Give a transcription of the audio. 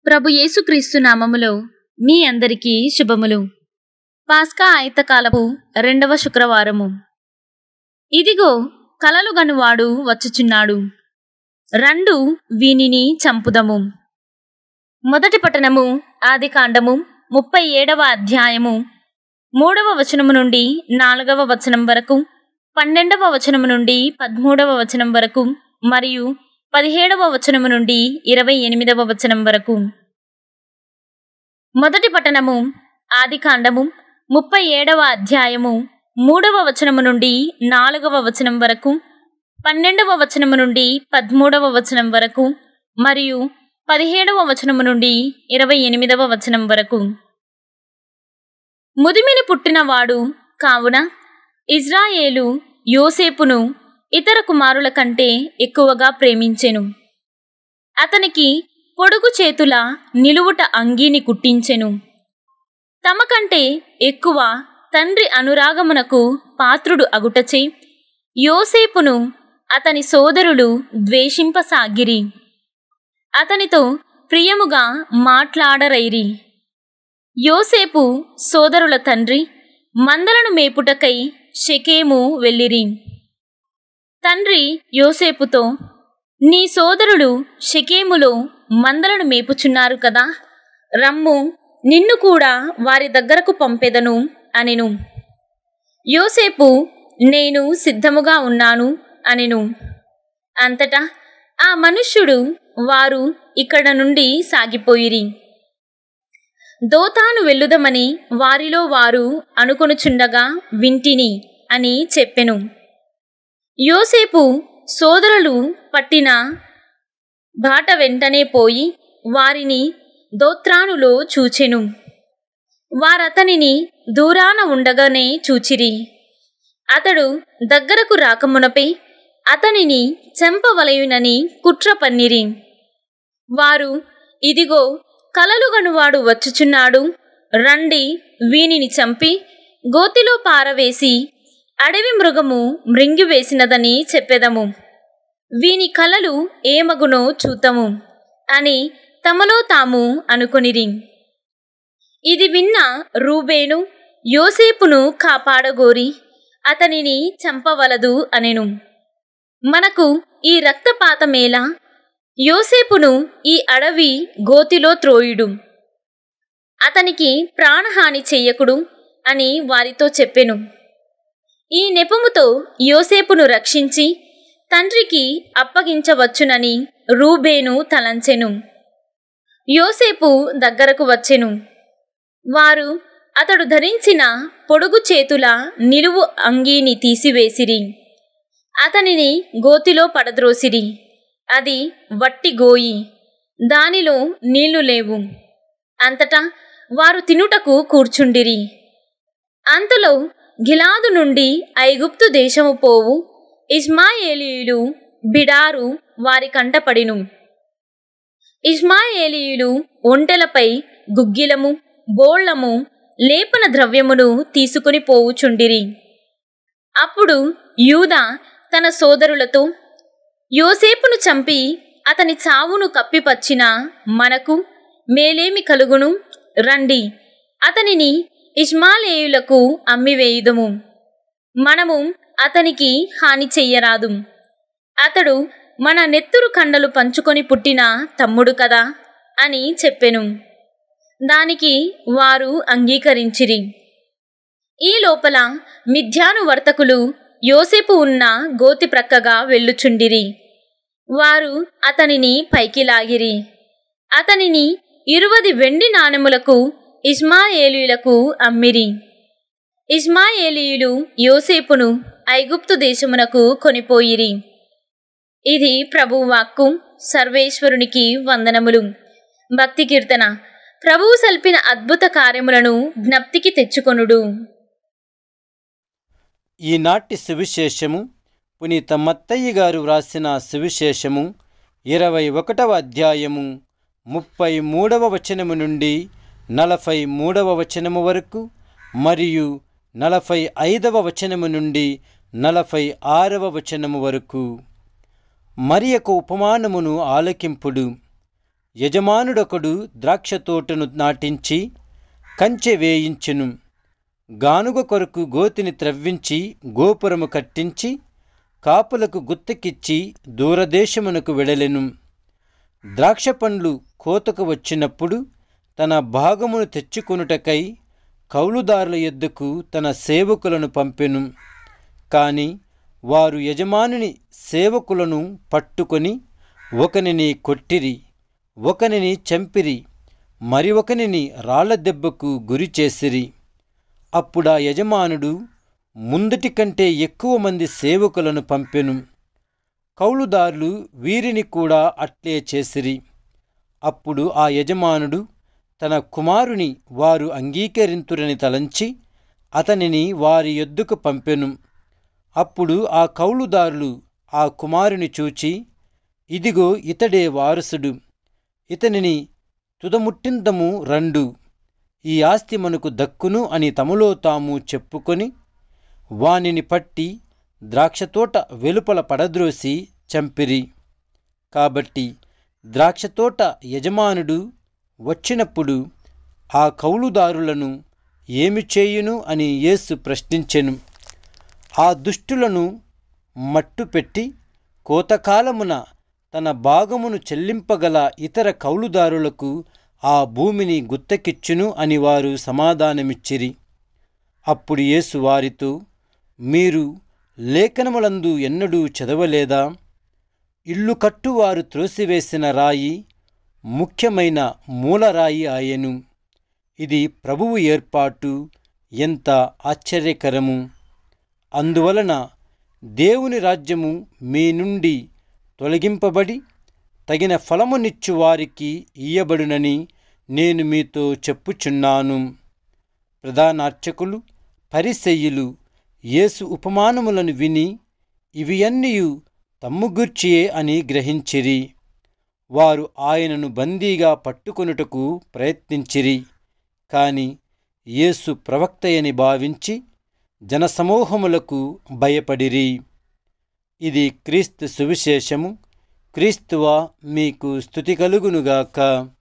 ప్రభు యేసుక్రీస్తు నామములో మీ అందరికీ శుభములు పాస్కా ఆయుతకాలపు రెండవ శుక్రవారము ఇదిగో కలలు గనువాడు వచ్చుచున్నాడు రండు వీనిని చంపుదము మొదటి పట్టణము ఆది కాండము ముప్పై ఏడవ అధ్యాయము మూడవ వచనము నుండి నాలుగవ వచనం వరకు పన్నెండవ వచనము నుండి పదమూడవ వచనం వరకు మరియు పదిహేడవ వచనము నుండి ఇరవై ఎనిమిదవ వచనం వరకు మొదటి పట్టణము ఆది కాండము ముప్పై ఏడవ అధ్యాయము మూడవ వచనము నుండి నాలుగవ వచనం వరకు పన్నెండవ వచనము నుండి పదమూడవ వచనం వరకు మరియు పదిహేడవ వచనము నుండి ఇరవై ఎనిమిదవ వచనం వరకు ముదిమిని పుట్టినవాడు కావున ఇజ్రాయేలు యోసేపును ఇతర కుమారుల కంటే ఎక్కువగా ప్రేమించెను అతనికి పొడుగు చేతుల నిలువుట అంగీని కుట్టించెను తమ కంటే ఎక్కువ తండ్రి అనురాగమునకు పాత్రుడు అగుటచే యోసేపును అతని సోదరులు ద్వేషింపసాగిరి అతనితో ప్రియముగా మాట్లాడరైరి యోసేపు సోదరుల తండ్రి మందలను మేపుటకై షెకేము వెళ్ళిరి తండ్రి యోసేపుతో నీ సోదరులు షెకేములో మందలను మేపుచున్నారు కదా రమ్ము నిన్ను కూడా వారి దగ్గరకు పంపెదను అనెను యోసేపు నేను సిద్ధముగా ఉన్నాను అనెను అంతటా ఆ మనుష్యుడు వారు ఇక్కడ నుండి సాగిపోయిరి దోతాను వెళ్ళుదమని వారిలో వారు అనుకొనుచుండగా వింటిని అని చెప్పెను యోసేపు సోదరులు పట్టిన బాట వెంటనే పోయి వారిని దోత్రానులో చూచెను వారతనిని దూరాన ఉండగానే చూచిరి అతడు దగ్గరకు రాకమునపై అతనిని చెంపవలయునని కుట్ర పన్నిరి వారు ఇదిగో కలలుగనువాడు వచ్చుచున్నాడు రండి వీనిని చంపి గోతిలో పారవేసి అడవి మృగము మృంగివేసినదని చెప్పెదము వీని కలలు ఏమగునో చూతము అని తమలో తాము అనుకొనిరి ఇది విన్న రూబేను యోసేపును కాపాడగోరి అతనిని చంపవలదు అనెను మనకు ఈ రక్తపాతమేలా యోసేపును ఈ అడవి గోతిలో త్రోయుడు అతనికి ప్రాణహాని చెయ్యకుడు అని వారితో చెప్పెను ఈ నెపముతో యోసేపును రక్షించి తండ్రికి అప్పగించవచ్చునని రూబేను తలంచెను యోసేపు దగ్గరకు వచ్చెను వారు అతడు ధరించిన పొడుగు చేతుల నిలువు అంగీని తీసివేసిరి అతనిని గోతిలో పడద్రోసిరి అది వట్టి గోయి దానిలో నీళ్లు లేవు అంతటా వారు తినుటకు కూర్చుండిరి అంతలో గిలాదు నుండి ఐగుప్తు దేశము పోవు ఇస్మాయేలీయులు బిడారు వారి కంటపడిను ఇస్మాయేలీయులు ఒంటెలపై గుగ్గిలము బోళ్లము లేపన ద్రవ్యమును తీసుకుని పోవుచుండిరి అప్పుడు యూదా తన సోదరులతో యోసేపును చంపి అతని చావును కప్పిపచ్చిన మనకు మేలేమి కలుగును రండి అతనిని ఇష్మాలేయులకు అమ్మివేయుదము మనము అతనికి హాని చెయ్యరాదు అతడు మన నెత్తురు కండలు పంచుకొని పుట్టిన తమ్ముడు కదా అని చెప్పెను దానికి వారు అంగీకరించిరి ఈ లోపల మిథ్యాను వర్తకులు యోసేపు ఉన్న గోతి ప్రక్కగా వెళ్ళుచుండిరి వారు అతనిని పైకి లాగిరి అతనిని ఇరువది వెండి నాణెములకు ఇస్మాయేలీయులకు అమ్మిరి ఇస్మాయేలీయులు యోసేపును ఐగుప్తు దేశమునకు కొనిపోయిరి ఇది ప్రభువాక్కు సర్వేశ్వరునికి వందనములు భక్తి కీర్తన ప్రభువు సల్పిన అద్భుత కార్యములను జ్ఞప్తికి తెచ్చుకొనుడు ఈనాటి సువిశేషము పునీత మత్తయ్య గారు వ్రాసిన సువిశేషము ఇరవై ఒకటవ అధ్యాయము ముప్పై మూడవ వచనము నుండి నలభై మూడవ వచనము వరకు మరియు నలభై ఐదవ వచనము నుండి నలభై ఆరవ వచనము వరకు మరి యొక్క ఉపమానమును ఆలకింపుడు యజమానుడొకడు ద్రాక్ష తోటను నాటించి కంచె వేయించెను గానుగ కొరకు గోతిని త్రవ్వించి గోపురము కట్టించి కాపులకు గుత్తకిచ్చి దూరదేశమునకు వెడలెను ద్రాక్ష పండ్లు కోతకు వచ్చినప్పుడు తన భాగమును తెచ్చుకొనుటకై కౌలుదారుల ఎద్దుకు తన సేవకులను పంపెను కాని వారు యజమానుని సేవకులను పట్టుకొని ఒకనిని కొట్టిరి ఒకనిని చంపిరి మరి ఒకనిని రాళ్ల దెబ్బకు గురి చేసిరి అప్పుడా యజమానుడు ముందటి కంటే ఎక్కువ మంది సేవకులను పంపెను కౌలుదారులు వీరిని కూడా అట్లే చేసిరి అప్పుడు ఆ యజమానుడు తన కుమారుని వారు అంగీకరింతురని తలంచి అతనిని వారి యొద్దకు పంపెను అప్పుడు ఆ కౌలుదారులు ఆ కుమారుని చూచి ఇదిగో ఇతడే వారసుడు ఇతనిని తుదముట్టిందము రండు ఈ ఆస్తి మనకు దక్కును అని తమలో తాము చెప్పుకొని వానిని పట్టి ద్రాక్షతోట వెలుపల పడద్రోసి చంపిరి కాబట్టి ద్రాక్షతోట యజమానుడు వచ్చినప్పుడు ఆ కౌలుదారులను ఏమి చేయును అని యేసు ప్రశ్నించెను ఆ దుష్టులను మట్టుపెట్టి కోతకాలమున తన భాగమును చెల్లింపగల ఇతర కౌలుదారులకు ఆ భూమిని గుత్తకిచ్చును అని వారు సమాధానమిచ్చిరి అప్పుడు యేసు వారితో మీరు లేఖనములందు ఎన్నడూ చదవలేదా ఇల్లు కట్టువారు త్రోసివేసిన రాయి ముఖ్యమైన మూలరాయి ఆయను ఇది ప్రభువు ఏర్పాటు ఎంత ఆశ్చర్యకరము అందువలన దేవుని రాజ్యము మీ నుండి తొలగింపబడి తగిన ఫలమునిచ్చు వారికి ఇయ్యబడునని నేను మీతో చెప్పుచున్నాను ప్రధానార్చకులు పరిసెయ్యులు యేసు ఉపమానములను విని ఇవి అన్నియు తమ్ముగూర్చియే అని గ్రహించిరి వారు ఆయనను బందీగా పట్టుకొనుటకు ప్రయత్నించిరి కాని యేసు ప్రవక్తయని భావించి జనసమూహములకు భయపడిరి ఇది క్రీస్తు సువిశేషము క్రీస్తువా మీకు స్థుతి కలుగునుగాక